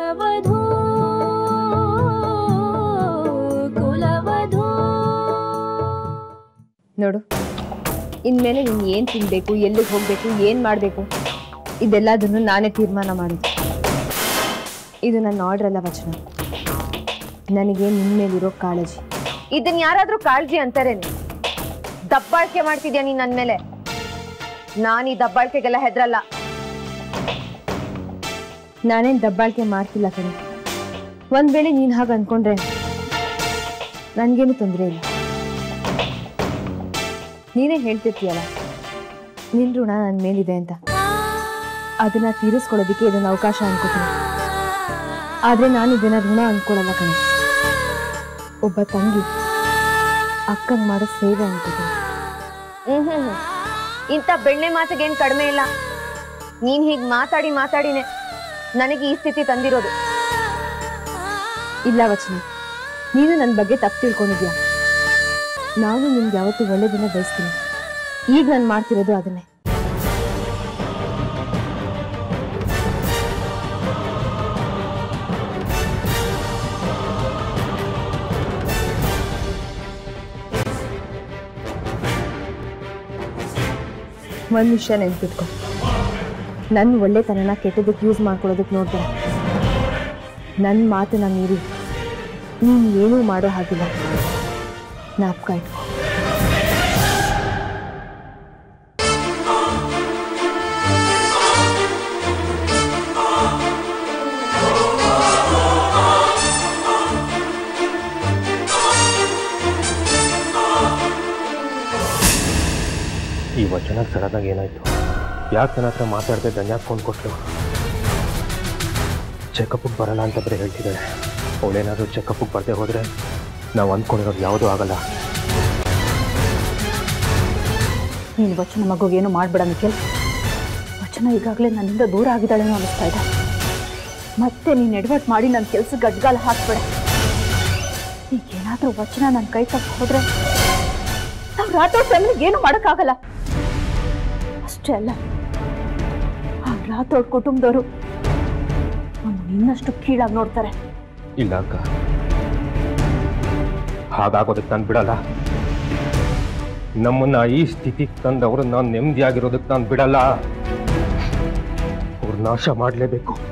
ಕುಲವಧೂ ಕುಲವಧೂ ನೋಡು ಇನ್ಮೇಲೆ ನೀನು ಏನು ತಿನ್ಬೇಕು ಎಲ್ಲಿಗೆ ಹೋಗ್ಬೇಕು ಏನು ಮಾಡಬೇಕು ಇದೆಲ್ಲದನ್ನು ನಾನೇ ತೀರ್ಮಾನ ಮಾಡಿದ್ದೆ ಇದು ನನ್ನ ಆರ್ಡರ್ ಅಲ್ಲ ವಚನ ನನಗೆ ನಿನ್ನ ಮೇಲಿರೋ ಕಾಳಜಿ ಇದನ್ನ ಯಾರಾದ್ರೂ ಕಾಳಜಿ ಅಂತಾರೇನೆ ದಬ್ಬಾಳಿಕೆ ಮಾಡ್ತಿದ್ಯಾ ನೀನ್ ನನ್ನ ಮೇಲೆ ನಾನು ಈ ದಬ್ಬಾಳಿಕೆಗೆಲ್ಲ ಹೆದ್ರಲ್ಲ ನಾನೇನ್ ದಬ್ಬಾಳಿಕೆ ಮಾಡ್ತಿಲ್ಲ ಕಣೆ ಒಂದ್ ವೇಳೆ ನೀನ್ ಹಾಗೆ ಅನ್ಕೊಂಡ್ರೆ ನನ್ಗೇನು ತೊಂದರೆ ಇಲ್ಲ ನೀನೇ ಹೇಳ್ತಿರ್ತೀಯಲ್ಲ ನಿನ್ ಋಣ ನನ್ನ ಮೇಲಿದೆ ಅಂತ ಅದನ್ನ ತೀರಿಸ್ಕೊಳ್ಳೋದಕ್ಕೆ ಇದನ್ನ ಅವಕಾಶ ಅನ್ಕೋತೀನಿ ಆದ್ರೆ ನಾನು ಇದನ್ನ ಋಣ ಅನ್ಕೊಳ್ಳಲ್ಲ ಕಣೆ ಒಬ್ಬ ತಂಗಿ ಅಕ್ಕಂಗ್ ಮಾಡೋ ಸೇವೆ ಅನ್ಕೋತೀನಿ ಹ್ಮ್ ಹ್ಮ್ ಹ್ಮ್. ಇಂಥ ಬೆಣ್ಣೆ ಮಾತಿಗೇನ್ ಕಡಿಮೆ ಇಲ್ಲ ನೀನ್ ಹೀಗ್ ಮಾತಾಡಿ ಮಾತಾಡಿನೇ ನನಗೆ ಈ ಸ್ಥಿತಿ ತಂದಿರೋದು ಇಲ್ಲ ವಚನ ನೀನು ನನ್ನ ಬಗ್ಗೆ ತಪ್ಪು ತಿಳ್ಕೊಂಡಿದ್ಯಾ ನಾನು ನಿಮ್ಗೆ ಯಾವತ್ತೂ ಒಳ್ಳೆದಿನ ಬಯಸ್ತೀನಿ ಈಗ ನಾನು ಮಾಡ್ತಿರೋದು ಅದನ್ನೇ ಒಂದು ವಿಷಯ ನೆನ್ಪಿಟ್ಕೊ ನನ್ನ ಒಳ್ಳೆತನನ ಕೆಟ್ಟದಕ್ಕೆ ಯೂಸ್ ಮಾಡ್ಕೊಳ್ಳೋದಕ್ಕೆ ನೋಡ್ಬೇಡ ನನ್ನ ಮಾತನ್ನ ಮೀರಿ ನೀನು ಏನೂ ಮಾಡೋ ಹಾಗಿಲ್ಲ ಜ್ಞಾಪಕ ಇಟ್ಕೊ ಈ ವಚನ ಸಡನ್ನಾಗಿ ಏನಾಯ್ತು ಯಾಕೆ ನನ್ನ ಹತ್ರ ಮಾತಾಡದೆ ದಂಡ್ಯಾಕೊಂಡು ಕೊಟ್ಲು ಚೆಕಪ್ಗೆ ಬರಲ್ಲ ಅಂತ ಬರೀ ಹೇಳ್ತಿದ್ದಾಳೆ ಅವಳೇನಾದರೂ ಚೆಕಪ್ಗೆ ಬರದೆ ಹೋದರೆ ನಾವು ಅಂದ್ಕೊಂಡಿರೋದು ಯಾವುದೂ ಆಗಲ್ಲ ನೀನು ವಚನ ಮಗುಗೇನು ಮಾಡಬೇಡ ನಿಖಿಲ್ ವಚನ ಈಗಾಗಲೇ ನನ್ನಿಂದ ದೂರ ಆಗಿದ್ದಾಳೇನೋ ಅನಿಸ್ತಾ ಇದೆ ಮತ್ತೆ ನೀನು ಎಡವಟ್ ಮಾಡಿ ನನ್ನ ಕೆಲಸ ಗಡ್ಗಾಲ ಹಾಕ್ಬೇಡ ಈಗೇನಾದರೂ ವಚನ ನನ್ನ ಕೈ ತಪ್ಪಿ ಹೋದ್ರೆ ನಾವು ರಾಥೋಡ್ ಫ್ಯಾಮಿಲಿಗೆ ಏನು ಮಾಡೋಕ್ಕಾಗಲ್ಲ ಅಷ್ಟೇ ಅಲ್ಲ ಆ ರಾಥೋಡ್ ಕುಟುಂಬದವರು ನಮ್ಮನ್ನು ಇನ್ನಷ್ಟು ಕೀಳಾಗಿ ನೋಡ್ತಾರೆ ಇಲ್ಲ ಅಕ್ಕ ಹಾಗಾಗೋದಕ್ಕೆ ನಾನು ಬಿಡಲ್ಲ ನಮ್ಮನ್ನ ಈ ಸ್ಥಿತಿಗೆ ತಂದವರು ನಾನು ನೆಮ್ಮದಿಯಾಗಿರೋದಕ್ಕೆ ನಾನು ಬಿಡಲ್ಲ ಅವ್ರ ನಾಶ ಮಾಡಲೇಬೇಕು